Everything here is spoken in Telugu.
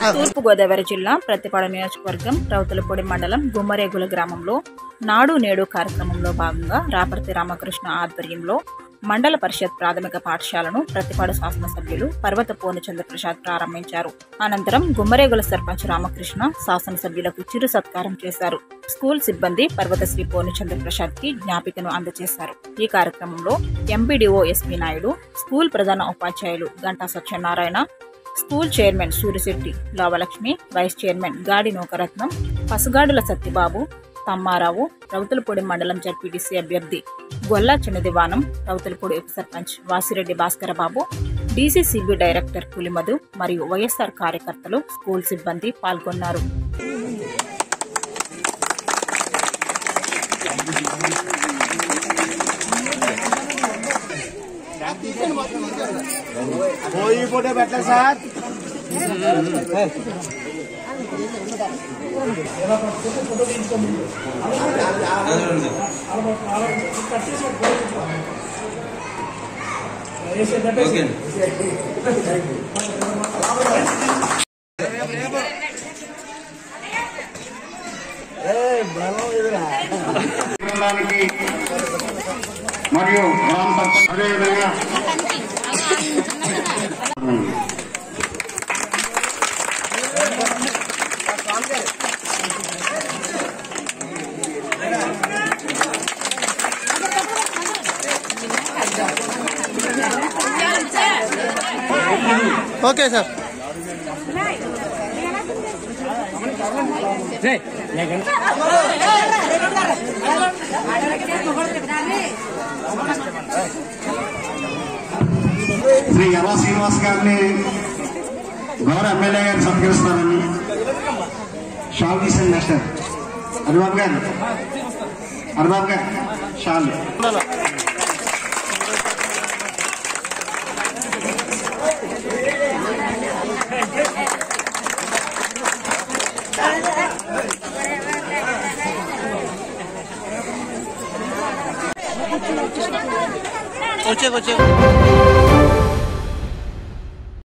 తూర్పు గోదావరి జిల్లా ప్రతిపాడు నియోజకవర్గం రౌతులపూడి మండలం గుమ్మరేగుల గ్రామంలో నాడు నేడు కార్యక్రమంలో భాగంగా రాపర్తి రామకృష్ణ ఆధ్వర్యంలో మండల పరిషత్ ప్రాథమిక పాఠశాలను ప్రతిపాడు శాసనసభ్యులు పర్వత పోను చంద్రప్రసాద్ ప్రారంభించారు అనంతరం గుమ్మరేగుల సర్పంచ్ రామకృష్ణ శాసనసభ్యులకు చిరు సత్కారం చేశారు స్కూల్ సిబ్బంది పర్వతశ్రీ పోను చంద్రప్రసాద్ కి జ్ఞాపికను అందజేశారు ఈ కార్యక్రమంలో ఎంపీడీఓ ఎస్పీ నాయుడు స్కూల్ ప్రధాన ఉపాధ్యాయులు Ganta Satyanarayana school chairman Surisetti Lavalakshmi vice chairman Gadi Nookaratnam పసుగాడుల Satyababu తమ్మారావు Rowthulapudi మండలం జడ్పీటీసీ అభ్యర్థి గొల్లా చిన్నదివానం రౌతులపూడి ఉప సర్పంచ్ వాసిరెడ్డి భాస్కరబాబు డీసీసీబీ డైరెక్టర్ పులిమధు మరియు వైఎస్ఆర్ కార్యకర్తలు స్కూల్ సిబ్బంది పాల్గొన్నారు పోయి ఫోటో పెట్టలే సార్ మండలానికి మరియు గ్రామ పంచాయతీ అదేవిధంగా ఓకే సార్ శ్రీ యవా శ్రీనివాస్ గారిని గౌరవ ఎమ్మెల్యే గారిని సత్కరిస్తారని షాల్ తీసండి మాస్టర్ హరిబాబు గారు హరిబాబు గారు షాల్ వచ్చే వచ్చే